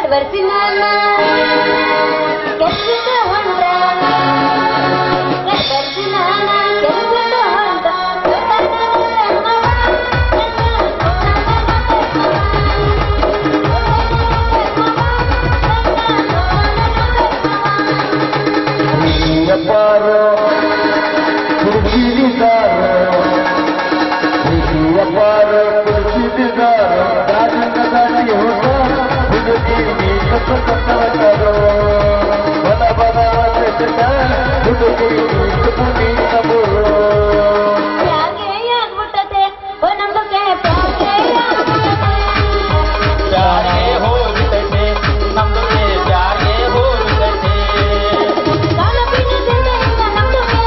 ಬರ್ಸಿ ನಾನ ಕೆತ್ತ ಹೊಂಡ ಬರ್ಸಿ ನಾನ ಕೆತ್ತ ಹೊಂಡ ಪ್ರಿಯಪಾರ ಕುರ್ಚಿದಿದ್ದಾರ ಪ್ರಿಯಪಾರ ಕುರ್ಚಿದಿದ್ದಾರ ದಾರಿನ ದಾಟಿ ಹೋದ ಹುಡುಗಿ ನೀ ಕಸ ಕಟ್ಟವತ್ತಾರೋ ಬಲ ಬಲ ಕೆಟ್ಟ ಹುಡುಗಿ ನೀ ಪುನಿ ನಮೂರೋ ಯಾಕೆ ಆಗ್ಬಿಟ್ಟತೆ ಓ ನಮ್ದಕ್ಕೆ ಪ್ಯಾಕೆ ಪ್ಯಾರೆ ಹೋಗ್ಬಿಟ್ಟೈತೆ ನಮ್ದು ಪ್ಯಾರೆ ಹೋಗ್ಬಿಟ್ಟೈತೆ ಕಾಲ ಬಿಡದೆ ನಮ್ದಕ್ಕೆ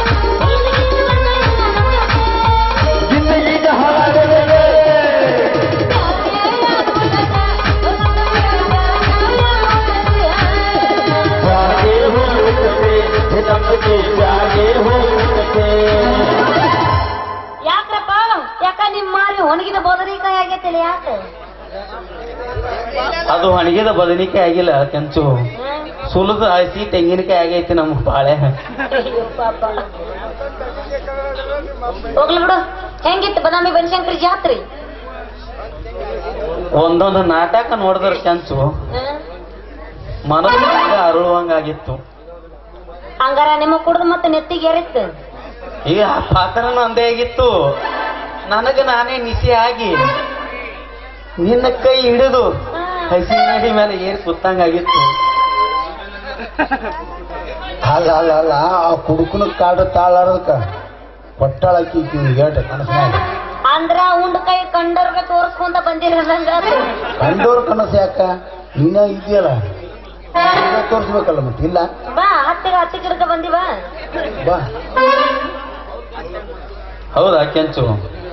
ಜಿಂದಗಿದ ಹಾಳಾಗದೆ ಪ್ಯಾರೆ ಹೋಗ್ಬಿಟ್ಟೈತೆ ನಮ್ದು ಪ್ಯಾರೆ ಹೋಗ್ಬಿಟ್ಟೈತೆ ಯಾಕ್ರಪ್ಪ ಯಾಕ ನಿಮ್ ಮಾರಿ ಒಣಗಿದ ಬದರಿಕಾಯಿ ಆಗೈತಿಲ್ಲ ಯಾಕೆ ಅದು ಒಣಗಿದ ಬದನಿಕಾಯಿ ಆಗಿಲ್ಲ ಕೆಂಚು ಸುಲಿದ ಹಸಿ ತೆಂಗಿನಕಾಯಿ ಆಗೈತಿ ನಮ್ಮ ಬಾಳೆ ಅಯ್ಯೋ ಪಾಪ ಹೋಗ್ಲಿ ಬಿಡು ಹೆಂಗಿತ್ತು ಬದಾಮಿ ಬನಶಂಕರಿ ಜಾತ್ರೆ ಒಂದೊಂದು ನಾಟಕ ನೋಡಿದ್ರ ಕೆಂಚು ಮನಸ್ಸಿಗೆ ಅರುಳುವಂಗಾಗಿತ್ತು ಹಂಗಾರ ನಿಮ್ಮ ಕುಡ್ದು ಮತ್ತೆ ನೆತ್ತಿಗೆ ಏರಿತ್ತು ಈಗ ಆ ಪಾತ್ರನೂ ಅಂದೇ ಆಗಿತ್ತು ನನಗ ನಾನೇ ನಿಸಿ ಆಗಿ ನಿನ್ನ ಕೈ ಹಿಡಿದು ಹಸಿ ನಡಿ ಮೇಲೆ ಏರಿ ಸುತ್ತಂಗಾಗಿತ್ತು ಅಲ್ಲ ಅಲ್ಲ ಅಲ್ಲ ಆ ಕುಡುಕನ ಕಾಡು ತಾಳಾಡದಕ್ಕ ಕೊಟ್ಟಾಳಕ್ಕಿ ಗೇಟ ಕನಸ್ನಾಗ ಅಂದ್ರ ಉಂಡ್ ಕೈ ಕಂಡರ್ಗ ತೋರ್ಸ್ಕೊಂತ ಬಂದಿರಂಗ ಕಂಡೋರ್ ಕನಸು ಯಾಕ ನೀನ ಇದೆಯಲ್ಲ ತೋರಿಸ್ಬೇಕಲ್ಲ ಮತ್ತೆ ಇಲ್ಲ ಬಾ ಹತ್ತಿರ ಹತ್ತಿರ ಬಂದಿವ ಬಾ ಹೌದಾ ಕೆಂಚು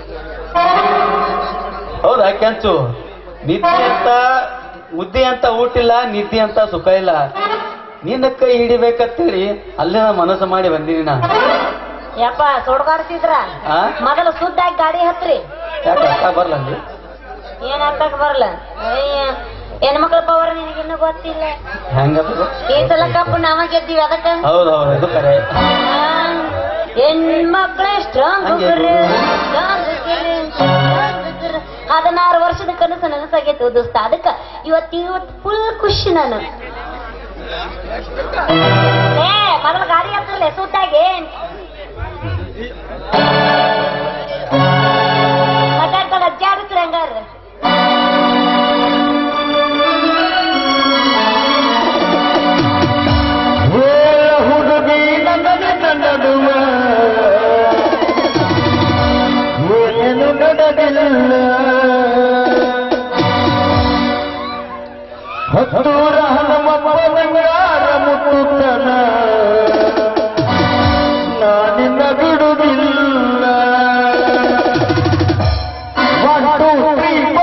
ಹೌದಾ ಕೆಂಚು ನಿದ್ದೆ ಅಂತ ಮುದ್ದೆ ಅಂತ ಊಟಿಲ್ಲ ನಿದ್ದೆ ಅಂತ ಸುಖ ಇಲ್ಲ ನಿನ್ನ ಕೈ ಹಿಡಿಬೇಕಂತೇಳಿ ಅಲ್ಲೇ ನಾ ಮನಸ್ಸು ಮಾಡಿ ಬಂದೀನಿ ನಾ ಯಪ್ಪ ಸೊಡ್ಗಾಡ್ತಿದ್ರ ಆ? ಮೊದಲು ಸುದ್ದಾಗಿ ಗಾಡಿ ಹತ್ರಿ ಯಾಕೆ ಅಕ್ಕ ಬರ್ಲಂದಿ ಏನ್ ಹತ್ತಕ್ ಬರಲ್ಲ ಅಯ್ಯ ಹೆಣ್ಮಕ್ಳ ಪವರ್ ನಿನಗಿನ್ನೂ ಗೊತ್ತಿಲ್ಲ ಹೆಂಗದು ಈ ಸಲ ಕಪ್ಪು ನಾವ ಗೆದ್ದೀವಿ ಅದಕ್ಕ ಹೌದು ಹೌದು ಇದು ಕರೆ ಹೆಣ್ಮಕ್ಳೇ ಸ್ಟ್ರಾಂಗ್ ಹಂಗೆ ಹದಿನಾರು ವರ್ಷದ ಕನಸು ನನಸಾಗೈತೆ ದೋಸ್ತ ಅದಕ್ಕ ಇವತ್ತು ಇವತ್ತು ಫುಲ್ ಖುಷಿ ನಾನು ಏ ಮೊದಲು ಗಾಡಿ ಹತ್ತಲ್ಲ ಸುತ್ತಾಗಿ ಮಾತಾಡ್ತಾಳ ಅಜ್ಜಾಡಿಸ್ರಿ ಹಂಗಾರ ಓ ಹುಡುಗಿ ನನ್ನ ನಡುವ ಏನು ನಡೆದಿಲ್ಲ ಹತ್ತೂರ ಹನುಮಪ್ಪ ಬಂಗಾರ ಮುಟ್ಟುತ್ತನ ನಾನಿನ್ನ ಬಿಡುವುದಿಲ್ಲ ಒಂದು ಪ್ರೀತಿ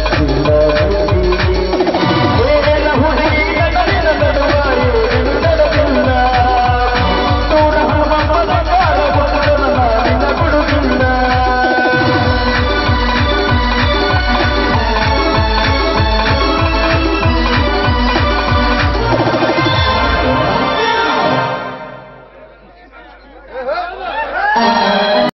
ಇಲ್ಲ